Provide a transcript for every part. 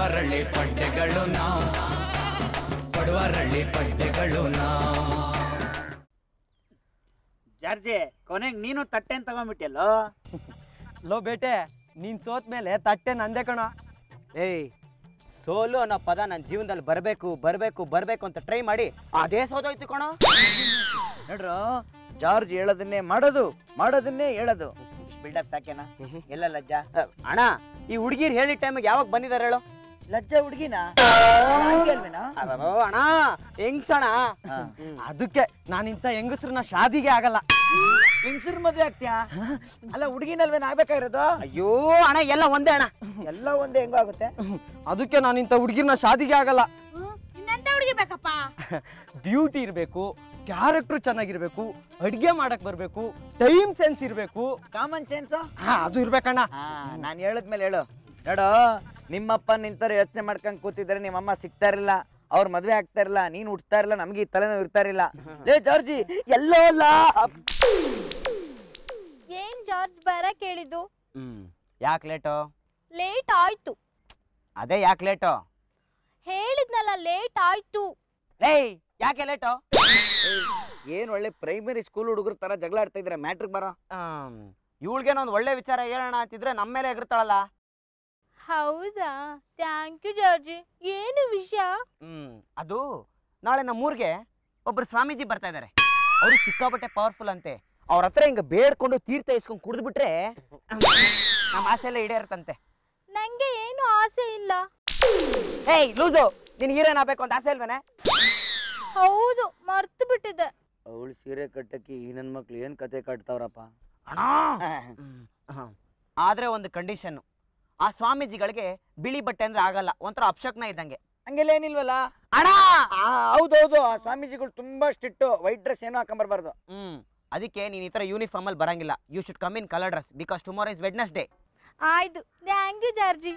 ಬಡವರಳ್ಳಿ ಪಡ್ಡೆಗಳು ನಾವು ಬಡವರಳ್ಳಿ ಪಡ್ಡೆಗಳು ನಾವು ಜಾರ್ಜಿ ಕೊನೆಗೆ ನೀನು ತಟ್ಟೆನ್ ತಗೊಂಡ್ಬಿಟ್ಟಿಯಲ್ಲೋ ಲೋ ಬೇಟೆ ನೀನ್ ಸೋತ್ ಮೇಲೆ ತಟ್ಟೆ ನಂದೇ ಕಣ ಏಯ್ ಸೋಲು ಅನ್ನೋ ಪದ ನನ್ನ ಜೀವನದಲ್ಲಿ ಬರಬೇಕು ಬರಬೇಕು ಬರಬೇಕು ಅಂತ ಟ್ರೈ ಮಾಡಿ ಅದೇ ಸೋದೋಯ್ತು ಕಣೋ ನೋಡ್ರು ಜಾರ್ಜ್ ಹೇಳೋದನ್ನೇ ಮಾಡೋದು ಮಾಡೋದನ್ನೇ ಹೇಳೋದು ಬಿಲ್ಡಪ್ ಸಾಕೇನಾ ಎಲ್ಲ ಲಜ್ಜಾ ಅಹ್, ಅಣ್ಣ ಈ ಹುಡುಗಿರ್ ಹೇಳಿದ ಟೈಮಿಗೆ ಯಾವಾಗ ಬಂದಿದ್ದಾರೆ ಹೇಳು ಲಜ್ಜಾ ಹುಡುಗಿನ ಹಂಗೆ ಅಲ್ವೇನಾ ಅಬ್ಬಬ್ಬೋ, ಅಣ್ಣ ಹೆಂಗ್ಸಣ ಅದಕ್ಕೆ ನಾನು ಇಂಥ ಹೆಂಗಸ್ರನ್ನ ಶಾದಿಗೆ ಆಗಲ್ಲ ಹೆಂಗಸರು ಮದ್ವೆ ಆಗ್ತೀಯಾ ಅಲ್ಲ ಹುಡುಗಿನಲ್ವೇನ ಆಗ್ಬೇಕಾಗಿರೋದು ಅಯ್ಯೋ ಅಣ್ಣ ಎಲ್ಲ ಒಂದೇ ಅಣ್ಣ ಎಲ್ಲ ಒಂದೇ ಹೆಂಗೋ ಆಗುತ್ತೆ ಅದಕ್ಕೆ ನಾನು ಇಂಥ ಹುಡುಗಿರ್ನ ಶಾದಿಗೆ ಆಗಲ್ಲ ಇನ್ನೆಂತ ಹುಡುಗಿ ಬೇಕಪ್ಪ ಬ್ಯೂಟಿ ಇರಬೇಕು ಕ್ಯಾರೆಕ್ಟರ್ ಚೆನ್ನಾಗಿರ್ಬೇಕು ಅಡ್ಗೆ ಮಾಡಕ್ ಬರ್ಬೇಕು ಟೈಮ್ ಸೆನ್ಸ್ ಇರಬೇಕು ಕಾಮನ್ ಸೆನ್ಸ್ ಹಾ ಅದು ಇರ್ಬೇಕಣ್ಣ ಹಾ ನಾನು ಹೇಳಿದ್ಮೇಲೆ ಹೇಳು ನೋಡು ನಿಮ್ಮಪ್ಪ ನಿಂತರ ಯೋಚನೆ ಮಾಡ್ಕೊಂಡ್ ಕೂತಿದ್ರೆ ನಿಮ್ಮಮ್ಮ ಸಿಗ್ತಾ ಇರಲಿಲ್ಲ ಅವ್ರ ಮದ್ವೆ ಆಗ್ತಾ ಇರಲಿಲ್ಲ ನೀನ್ ಹುಟ್ತಾ ಇರಲಿಲ್ಲ ನಮ್ಗೆ ಈ ತಲೆನೋವು ಇರ್ತಾ ಇರಲಿಲ್ಲ ಲೇ ಜಾರ್ಜಿ ಎಲ್ಲೋ ಅಲ್ಲ ಏನ್ ಜಾರ್ಜ್ ಬರಕ್ ಹೇಳಿದ್ದು ಹ್ಮ್ ಯಾಕೆ ಲೇಟು ಲೇಟ್ ಆಯ್ತು ಅದೇ ಯಾಕೆ ಲೇಟು ಹೇಳಿದ್ನಲ್ಲ ಲೇಟ್ ಆಯ್ತು ಏಯ್ ಯಾಕೆ ಲೇಟು ಏನ್ ಒಳ್ಳೆ ಪ್ರೈಮರಿ ಸ್ಕೂಲ್ ಹುಡುಗರ ತರ ಜಗಳ ಆಡ್ತಾ ಇದ್ರೆ ಮ್ಯಾಟ್ರಿಕ್ ಬರೋ ಇವಳಿಗೇನೋ ಒಂದು ಒಳ್ಳೆ ವಿಚಾರ ಹೇಳೋಣ ಅಂತಿದ್ರೆ ನಮ್ಮ ಮೇಲೆ ಎಗರ್ತಾಳಲ್ಲ ಹೌದಾ ಥ್ಯಾಂಕ್ ಯು ಜಾರ್ಜಿ ಏನು ವಿಷಯ ಹ್ಮ್ ಅದು ನಾಳೆ ನಮ್ಮೂರಿಗೆ ಒಬ್ರು ಸ್ವಾಮೀಜಿ ಬರ್ತಾ ಇದಾರೆ ಅವರು ಸಿಕ್ಕಾಪಟ್ಟೆ ಪವರ್ಫುಲ್ ಅಂತೆ ಅವ್ರ ಹತ್ರ ಹಿಂಗ ಬೇಡ್ಕೊಂಡು ತೀರ್ಥ ಇಸ್ಕೊಂಡು ಕುಡಿದ್ಬಿಟ್ರೆ ನಮ್ಮ ಆಸೆ ಎಲ್ಲ ಈಡೇರ್ತಂತೆ ನಂಗೆ ಏನು ಆಸೆ ಇಲ್ಲ ಏಯ್ ಲೂಸು ನಿನ್ ಹೀರೋನ್ ಆಗ್ಬೇಕು ಅಂತ ಆಸೆ ಇಲ್ವೇನೆ ಹೌದು ಮರ್ತು ಬಿಟ್ಟಿದ್ದೆ ಅವಳು ಸೀರೆ ಕಟ್ಟಕ್ಕೆ ಈ ನನ್ ಮಕ್ಳು ಏನ್ ಕತೆ ಕಟ್ತಾವ್ರಪ್ಪ ಅಣ್ಣ ಹ್ಮ್, ಹ್ಮ್. ಆದ್ರೆ ಒಂದು ಕಂಡೀಷನ್ ಆ ಸ್ವಾಮೀಜಿಗಳಿಗೆ ಬಿಳಿ ಬಟ್ಟೆ ಅಂದ್ರೆ ಆಗಲ್ಲ ಒಂಥರ ಅಪ್ಶಕ್ನ ಇದ್ದಂಗೆ ಹಂಗೆಲ್ಲ ಏನಿಲ್ವಲ್ಲ ಅಣ್ಣ ಆ, ಹೌದೌದು ಆ ಸ್ವಾಮೀಜಿಗಳು ತುಂಬಾ ಸ್ಟ್ರಿಕ್ಟ್ ವೈಟ್ ಡ್ರೆಸ್ ಏನೋ ಹಾಕೊಂಬರ್ಬಾರ್ದು ಹ್ಮ್ ಅದಕ್ಕೆ ನೀನ್ ಈ ತರ ಯೂನಿಫಾರ್ಮ್ ಅಲ್ಲಿ ಬರಂಗಿಲ್ಲ you should come in colour dress because tomorrow is Wednesday ಆಯ್ತು ಥ್ಯಾಂಕ್ ಯು ಜಾರ್ಜಿ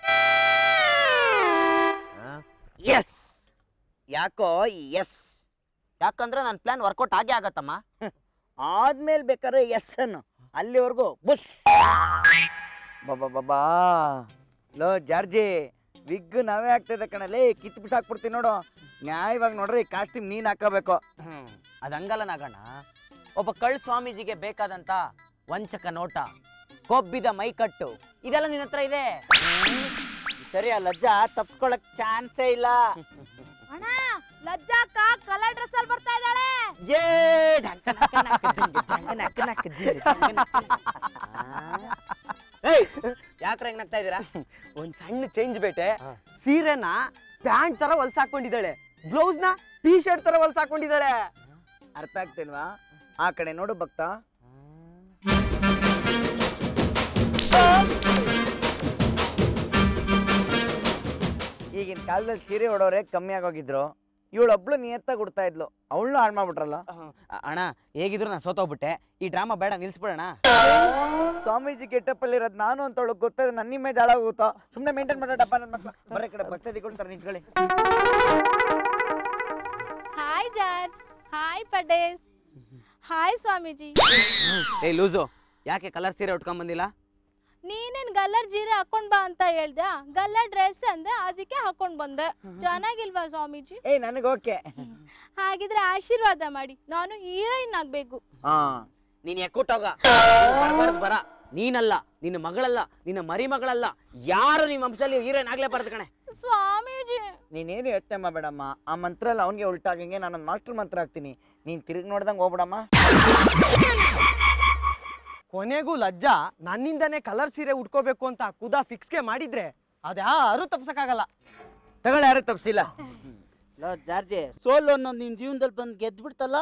ಎಸ್ ಯಾಕೋ ಎಸ್ ಯಾಕಂದ್ರೆ ನನ್ನ ಪ್ಲಾನ್ ವರ್ಕೌಟ್ ಆಗೇ ಆಗತ್ತಮ್ಮ ಆದ್ಮೇಲೆ ಬೇಕಾದ್ರೆ ಎಸ್ ಅನ್ನು ಅಲ್ಲಿವರೆಗೂ ಬುಸ್ ಬಾಬಾ ಬಾಬಾ ಲೋ ಜಾರ್ಜಿ ವಿಗ್ ನಾವೇ ಆಗ್ತದೆ ಕಣಲೇ ಕಿತ್ತು ಬಿಸಾಕ್ಬಿಡ್ತೀನಿ ನೋಡು ನ್ಯಾಯವಾಗಿ ನೋಡ್ರಿ ಕಾಸ್ಟ್ಯೂಮ್ ನೀನ್ ಹಾಕೋಬೇಕು ಹ್ಮ್ ಅದಂಗಲ್ಲ ನಾಗಣ್ಣ ಒಬ್ಬ ಕಳ್ ಸ್ವಾಮೀಜಿಗೆ ಬೇಕಾದಂತ ವಂಚಕ ನೋಟ ಕೊಬ್ಬಿದ ಮೈಕಟ್ಟು ಇದೆಲ್ಲ ನಿನ್ನ ಹತ್ರ ಇದೆ ಸರಿ ಆ ಲಜ್ಜ ತಪ್ಸ್ಕೊಳಕ್ ಚಾನ್ಸೇ ಇಲ್ಲ ಅಣ್ಣ ಲಜ್ಜಾಕ ಕಲರ್ ಡ್ರೆಸ್ ಅಲ್ಲಿ ಬರ್ತಾ ಇದ್ದಾಳೆ ಏ ಢಂಕ ನಕ್ಕ ನಕ್ಕ ದಿಂಗ, ಢಂಕ ನಕ್ಕ ನಕ್ಕ ದಿಂಗ, ಢಂಕ ನಕ್ಕ ನಕ್ಕ. ಏಯ್ ಯಾಕ್ರ ಹೆಂಗ್ ನಗ್ತಾ ಇದೀರಾ ಒಂದ್ ಸಣ್ಣ ಚೇಂಜ್ ಬೇಟೆ ಹಾ. ಸೀರೆನ ಪ್ಯಾಂಟ್ ತರ ಹೊಲ್ಸಾಕೊಂಡಿದ್ದಾಳೆ ಬ್ಲೌಸ್ ನ ಟೀ ಶರ್ಟ್ ತರ ಹೊಲ್ಸಾಕೊಂಡಿದ್ದಾಳೆ ಅರ್ಥ ಆಗ್ತಿಲ್ವಾ ಆ ಕಡೆ ನೋಡು ಭಕ್ತ ಈಗಿನ ಕಾಲದಲ್ಲಿ ಸೀರೆ ಉಡೋರೆ ಕಮ್ಮಿ ಆಗೋಗಿದ್ರು ಇವಳೊಬ್ಳು ನಿಯತ್ತಾಗಿ ಉಡ್ತಾ ಇದ್ಲು ಅವಳನ್ನು ಹಾಳು ಮಾಡ್ಬಿಟ್ರಲ್ಲ ಅ- ಅಣ್ಣ ಹೇಗಿದ್ರು ನಾನು ಸೋತೋಗ್ಬಿಟ್ಟೆ ಈ ಡ್ರಾಮಾ ಬೇಡ ನಿಲ್ಸ್ಬಿಡೋಣ ಸ್ವಾಮೀಜಿ ಕೆಟ್ಟಪ್ಪಲ್ಲಿ ಇರೋದು ನಾನು ಅಂತ ಅವಳು ಗೊತ್ತಾಗ ನನ್ನ ಇಮೇಜ್ ಹಾಳಾಗುತ್ತೋ ಸುಮ್ಮನೆ ಮೇಂಟೈನ್ ಮಾಡೋದಪ್ಪ ನನ್ನ ಮಕ್ಳು ಬರೀ ಕಡೆ ಭಕ್ತ ದಿಗೊಂಡ್ತಾರೆ ನಿಂತ್ಕೊಳ್ಳಿ ಹಾಯ್ ಜಾರ್ಜ್ ಹಾಯ್ ಪಡೇಸ್ ಹಾಯ್ ಸ್ವಾಮೀಜಿ ಏ ಲೂಸು ಯಾಕೆ ಕಲರ್ ಸೀರೆ ಉಟ್ಕೊಂಡ್ ಬಂದಿಲ್ಲ ನೀನೇನ್ ಗಲ್ಲರ್ ಜೀರೆ ಹಾಕೊಂಡ್ ಬಾ ಅಂತ ಹೇಳ್ದ ಗಲ್ಲರ್ ಡ್ರೆಸ್ ಅಂದೆ ಅದಕ್ಕೆ ಹಾಕೊಂಡ್ ಬಂದೆ ಚೆನ್ನಾಗಿಲ್ವಾ ಸ್ವಾಮೀಜಿ ಏಯ್ ನನಗೆ ಓಕೆ ಹಾಗಿದ್ರೆ ಆಶೀರ್ವಾದ ಮಾಡಿ ನಾನು ಹೀರೋಯಿನ್ ಆಗ್ಬೇಕು ಹಾ ನೀನ್ ಎಕ್ಕುಟ್ಟೋಗ ಬರ್ಬಾರ್ದು ಬರ ನೀನಲ್ಲ ನಿನ್ನ ಮಗಳಲ್ಲ ನಿನ್ನ ಮರಿ ಮಗಳಲ್ಲ ಯಾರು ನಿಮ್ಮ ವಂಶದಲ್ಲಿ ಹೀರೋಯಿನ್ ಆಗ್ಲೇಬಾರ್ದು ಕಣೆ ಸ್ವಾಮೀಜಿ ನೀನೇನು ಯೋಚನೆ ಮಾಡಬೇಡಮ್ಮ ಆ ಮಂತ್ರ ಎಲ್ಲ ಅವನಿಗೆ ಉಲ್ಟಾಗಂಗೆ ನಾನೊಂದು ಮಾಸ್ಟರ್ ಮಂತ್ರ ಹಾಕ್ತೀನಿ ನೀನು ತಿರುಗಿ ನೋಡ್ದಂಗೆ ಹೋಗ್ಬಿಡಮ್ಮ ಕೊನೆಗೂ ಲಜ್ಜಾ ನನ್ನಿಂದನೇ ಕಲರ್ ಸೀರೆ ಉಟ್ಕೋಬೇಕು ಅಂತ ಕುದಾ ಫಿಕ್ಸ್ಗೆ ಮಾಡಿದ್ರೆ ಅದ್ಯಾರು ತಪ್ಸಕ್ಕಾಗಲ್ಲ ತಗೊಳ್ಳಿ ಯಾರು ತಪ್ಸಿಲ್ಲ ಜಾರ್ಜಿ ಸೋಲು ಅನ್ನೋದು ನಿನ್ ಜೀವನದಲ್ಲಿ ಬಂದು ಗೆದ್ಬಿಡ್ತಲ್ಲ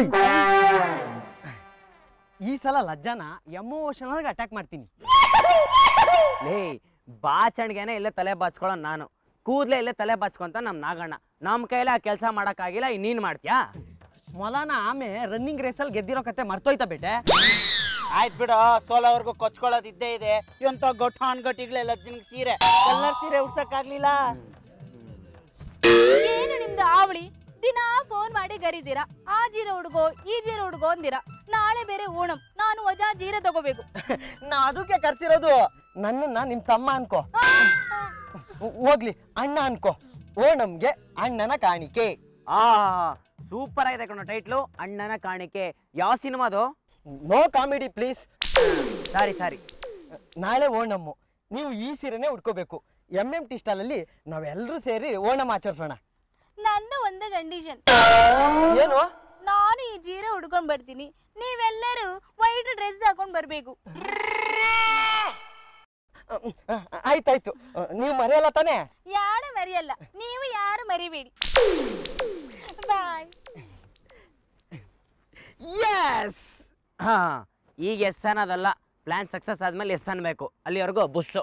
ಈ ಸಲ ಲಜ್ಜಾನ ಎಮೋಷನಲ್ ಅಟ್ಯಾಕ್ ಮಾಡ್ತೀನಿ ಲೇ ಬಾಚಣಿಗೆನೆ ಇಲ್ಲೇ ತಲೆ ಬಾಚ್ಕೊಳ್ಳೋ ನಾನು ಕೂದ್ಲೆ ಇಲ್ಲೇ ತಲೆ ಬಾಚ್ಕೊಂತ ನಮ್ ನಾಗಣ್ಣ ನಮ್ ಕೈಲಿ ಆ ಕೆಲಸ ಮಾಡಕ್ಕಾಗಿಲ್ಲ ಇನ್ನೀನ್ ಮಾಡ್ತ್ಯಾ ಮೊಲಾನ ಆಮೆ ರನ್ನಿಂಗ್ ರೇಸಲ್ಲಿ ಗೆದ್ದಿರೋ ಕತೆ ಮರ್ತೋಯ್ತಾ ಬೇಟೆ ಆಯ್ತು ಬಿಡ ಸೋಲವರೆಗೂ ಕೊಚ್ಕೊಳ್ಳೋದು ಇದ್ದೇ ಇದೆ ಎಂತ ಗೊಟ್ಟಾನ್ ಗಟ್ಟಿಗ್ಲೆಲ್ಲ ಜಿನ್ಗ್ ಸೀರೆ ಎಲ್ಲರ ಸೀರೆ ಉಡ್ಸಕ್ಕಾಗ್ಲಿಲ್ಲ ಏನು ನಿಮ್ದು ಆವಳಿ ದಿನಾ ಫೋನ್ ಮಾಡಿ ಗರಿತೀರಾ ಆ ಜೀರೆ ಹುಡ್ಗೋ ಈ ಜೀರೆ ಹುಡ್ಗೋ ಅಂದಿರಾ ನಾಳೆ ಬೇರೆ ಓಣಂ ನಾನು ವಜಾ ಜೀರೆ ತಗೋಬೇಕು ನಾ ಅದಕ್ಕೆ ಖರ್ಚಿರೋದು ನನ್ನನ್ನ ನಿಮ್ ತಮ್ಮ ಅನ್ಕೋ ಹೋಗ್ಲಿ ಅಣ್ಣ ಅನ್ಕೋ ಓಣಂಗೆ ಅಣ್ಣನ ಕಾಣಿಕೆ ಆ ಸೂಪರ್ ಆಗಿದೆ ಕಣೋ ಟೈಟ್ಲು ಅಣ್ಣನ ಕಾಣಿಕೆ ಯಾವ ಸಿನಿಮಾದು no comedy please sorry sorry ನಾಳೆ ಓಣಮ್ಮು ನೀವು ಈ ಸೀರೆನೇ ಉಟ್ಕೋಬೇಕು ಎಂ ಎಂ ಟಿ ಸ್ಟಾಲಲ್ಲಿ ನಾವೆಲ್ಲರೂ ಸೇರಿ ಓಣಂ ಆಚರಿಸೋಣ ನಂದು ಒಂದು ಕಂಡೀಷನ್ ಏನು ನಾನು ಈ ಜೀರೆ ಉಡ್ಕೊಂಡ್ ಬರ್ತೀನಿ ನೀವೆಲ್ಲರೂ ವೈಟ್ ಡ್ರೆಸ್ ಹಾಕೊಂಡ್ ಬರ್ಬೇಕು ಆಯ್ತಾಯ್ತು ನೀವು ಮರೆಯಲ್ಲ ತಾನೇ ಯಾರು ಮರಿಯಲ್ಲ ನೀವು ಯಾರು ಮರಿಬೇಡಿ ಬಾಯ್ ಎಸ್ ಹಾ ಈಗ ಎಸ್ ಅನ್ನೋದಲ್ಲ ಪ್ಲಾನ್ ಸಕ್ಸಸ್ ಆದ್ಮೇಲೆ ಎಸ್ ಅನ್ಬೇಕು ಅಲ್ಲಿವರೆಗೂ ಬುಸ್ಸು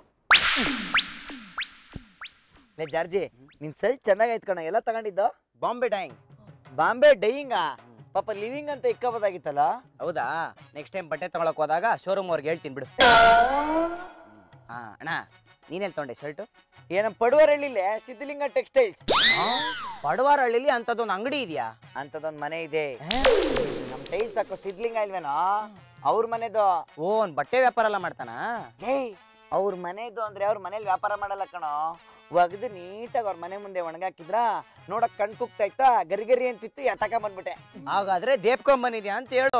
ಲೇ ಜಾರ್ಜಿ ನಿನ್ ಸಲ್ಟ್ ಚೆನ್ನಾಗೈತ್ ಕಣ ಎಲ್ಲ ತಗೊಂಡಿದ್ದು ಬಾಂಬೆ ಡೈಯಿಂಗ್ ಬಾಂಬೆ ಡೈಯಿಂಗಾ ಪಾಪ ಲಿವಿಂಗ್ ಅಂತ ಇಕ್ಕಬೋದಾಗಿತ್ತಲ್ಲ ಹೌದಾ ನೆಕ್ಸ್ಟ್ ಟೈಮ್ ಬಟ್ಟೆ ತಗೊಳಕ್ ಹೋದಾಗ ಶೋರೂಮ್ ಅವ್ರಿಗೆ ಹೇಳ್ತೀನಿ ಬಿಡು ಹಾ ಅಣ್ಣ ನೀನೆಲ್ಲಿ ತೊಗೊಂಡೆ ಶರ್ಟು ಏನ ಪಡುವರಳ್ಳಿಲೆ ಸಿದ್ಧಲಿಂಗ ಟೆಕ್ಸ್ಟೈಲ್ಸ್ ಪಡವಾರ ಹಳ್ಳಿಲಿ ಅಂಥದ್ದೊಂದು ಅಂಗಡಿ ಇದೆಯಾ ಅಂತದೊಂದ್ ಮನೆ ಇದೆ ನಮ್ ಟೈಲ್ಸ್ ಹಾಕೋ ಸಿದ್ಲಿಂಗ ಇಲ್ವೇನೋ ಅವ್ರ ಮನೆದು ಓ ಅವ್ನ್ ಬಟ್ಟೆ ವ್ಯಾಪಾರ ಎಲ್ಲ ಮಾಡ್ತಾನ ಏಯ್ ಅವ್ರ ಮನೆದು ಅಂದ್ರೆ ಅವ್ರ ಮನೇಲಿ ವ್ಯಾಪಾರ ಮಾಡಲ್ಲ ಕಣೋ ಒಗ್ದು ನೀಟಾಗಿ ಅವ್ರ ಮನೆ ಮುಂದೆ ಒಣಗಾಕಿದ್ರ ನೋಡಕ್ ಕಣ್ ಕುಗ್ತಾ ಇತ್ತಾ ಗರಿ ಗರಿ ಅಂತಿತ್ತು ಎತ್ತಕ ಬಂದ್ಬಿಟ್ಟೆ ಹಾಗಾದ್ರೆ ದೇಪ್ಕೊಂಡ್ ಬಂದಿದ್ಯಾ ಅಂತ ಹೇಳು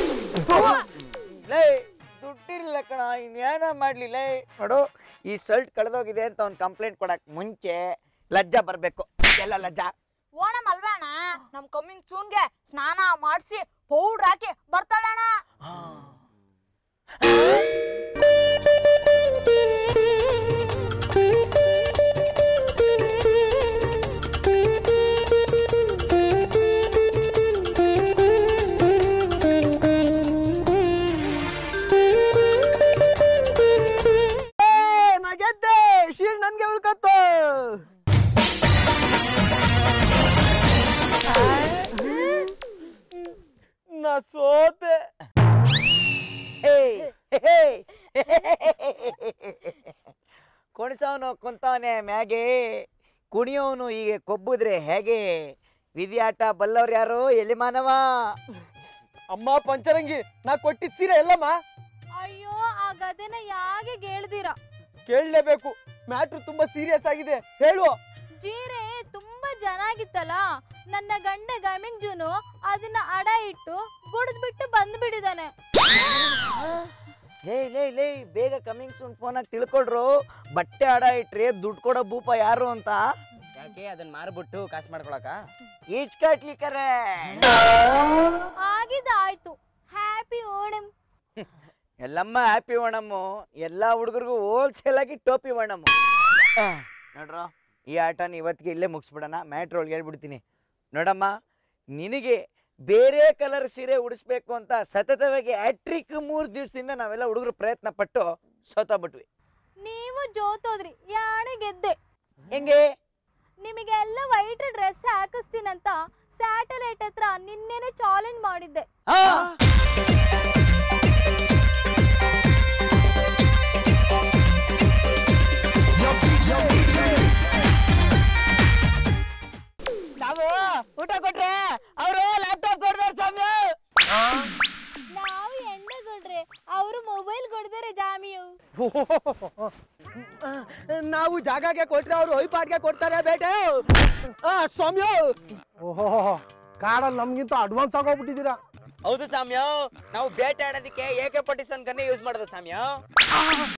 ಲೇ ದುಡ್ಡಿರ್ಲಿಲ್ಲ ಕಣ ಇನ್ನೇನ ಮಾಡ್ಲಿಲ್ಲ ನೋಡು ಈ ಶರ್ಟ್ ಕಳೆದೋಗಿದೆ ಅಂತ ಅವ್ನ್ ಕಂಪ್ಲೇಂಟ್ ಕೊಡಕ್ ಮುಂಚೆ ಲಜ್ಜಾ ಬರ್ಬೇಕು ಎಲ್ಲ ಲಜ್ಜಾ ಓಣಂ ಅಲ್ವೇಣ ನಮ್ ಕಮ್ಮಿಂಗ್ ಸೂನ್ಗೆ ಸ್ನಾನ ಮಾಡಿಸಿ ಪೌಡ್ರ್ ಹಾಕಿ ಬರ್ತಾಳಣ್ಣ ನಾ ಗೆದ್ದೆ ಶೀಲ್ಡ್ ನನ್ಗೆ ಉಳ್ಕತ್ತು ನಾ ಸೋತೆ ಕುಣಿಸವನು ಕುಂತವನೆ ಮ್ಯಾಗೆ ಕುಣಿಯೋನು ಹೀಗೆ ಕೊಬ್ಬುದ್ರೆ ಹೇಗೆ ವಿಧಿಯಾಟ ಬಲ್ಲವ್ರು ಯಾರು ಎಲ್ಲಿ ಮಾನವ ಅಮ್ಮ ಪಂಚರಂಗಿ ನಾ ಕೊಟ್ಟಿದ್ ಸೀರೆ ಎಲ್ಲಮ್ಮ ಅಯ್ಯೋ ಆ ಗದೆನ ಯಾಕೆ ಕೇಳ್ದಿರಾ ಕೇಳಲೇಬೇಕು ಮ್ಯಾಟ್ರು ತುಂಬಾ ಸೀರಿಯಸ್ ಆಗಿದೆ ಹೇಳು ಜೀರೆ ತುಂಬಾ ಚೆನ್ನಾಗಿತ್ತಲ್ಲ ನನ್ನ ಗಂಡ ಗಮಿಂಗ್ ಜೂನು ಅದನ್ನ ಅಡ ಇಟ್ಟು ಕುಡಿದ್ಬಿಟ್ಟು ಬಂದ್ಬಿಟ್ಟಿದಾನೆ ಲೇ ಲೇ ಲೇ ಬೇಗ ಕಮಿಂಗ್ ಸೂನ್ ಫೋನಾಗ ತಿಳ್ಕೊಳ್ರು ಬಟ್ಟೆ ಅಡ ಇಟ್ರಿ ದುಡ್ಡು ಕೊಡೋ ಭೂಪ ಯಾರು ಅಂತ ಯಾಕೆ ಅದನ್ನ ಮಾರ್ಬಿಟ್ಟು ಕಾಸು ಮಾಡ್ಕೊಳಕ ಈಚ್ ಕಟ್ಲಿಕ್ಕರೆ ಆಗಿದ್ದಾಯ್ತು ಹ್ಯಾಪಿ ಓಣಂ ಎಲ್ಲಮ್ಮ ಹ್ಯಾಪಿ ಓಣಮ್ಮು ಎಲ್ಲ ಹುಡುಗರಿಗೂ ಹೋಲ್ಸೇಲ್ ಆಗಿ ಟೋಪಿ ಓಣಮ್ಮು ನೋಡ್ರ ಈ ಆಟನ ಇವತ್ತಿಗೆ ಇಲ್ಲೇ ಮುಗಿಸ್ಬಿಡೋಣ ಮ್ಯಾಟ್ರೊಳಗೆ ಹೇಳ್ಬಿಡ್ತೀನಿ ನೋಡಮ್ಮ ನಿನಗೆ ಬೇರೆ ಕಲರ್ ಸೀರೆ ಉಡಿಸ್ಬೇಕು ಅಂತ ಸತತವಾಗಿ ಹ್ಯಾಟ್ರಿಕ್ ಮೂರು ದಿವಸದಿಂದ ನಾವೆಲ್ಲ ಹುಡುಗರು ಪ್ರಯತ್ನ ಪಟ್ಟು ಸೋತೋಗ್ಬಿಟ್ವಿ ನೀವು ಜೋತೋದ್ರಿ ಯಾಣೆ ಗೆದ್ದೆ ಹೆಂಗೆ ನಿಮಗೆಲ್ಲ ವೈಟ್ ಡ್ರೆಸ್ ಹಾಕಿಸ್ತೀನಂತ ಸ್ಯಾಟಲೈಟ್ ಹತ್ರ ನಿನ್ನೆನೆ ಚಾಲೆಂಜ್ ಮಾಡಿದ್ದೆ ನಾವು ಊಟ ಕೊಟ್ರೆ ಅವರು ಲ್ಯಾಪ್ಟಾಪ್ ಕೊಡ್ತಾರೆ ಸ್ವಾಮಿ ನಾವು ಎಣ್ಣೆ ಕೊಡ್ರೆ ಅವರು ಮೊಬೈಲ್ ಕೊಡ್ತಾರೆ ಜಾಮಿಯು ನಾವು ಜಾಗಕ್ಕೆ ಕೊಟ್ರೆ ಅವ್ರು ಒಯ್ಪಾಟ್ಗೆ ಕೊಡ್ತಾರೆ ಬೇಟೆ ಆ, ಸ್ವಾಮಿ ಓಹೋ ಕಾಡಲ್ಲಿ ನಮ್ಗಿಂತ ಅಡ್ವಾನ್ಸ್ ಆಗೋಗ್ಬಿಟ್ಟಿದ್ದೀರಾ ಹೌದು ಸಾಮ್ಯ ನಾವು ಬೇಟೆ ಆಡೋದಕ್ಕೆ ಏಕೆ ಪಟ್ಟಿಸನ್ ಗನ್ನೇ ಯೂಸ್ ಮಾಡೋದು ಸಾಮ್ಯ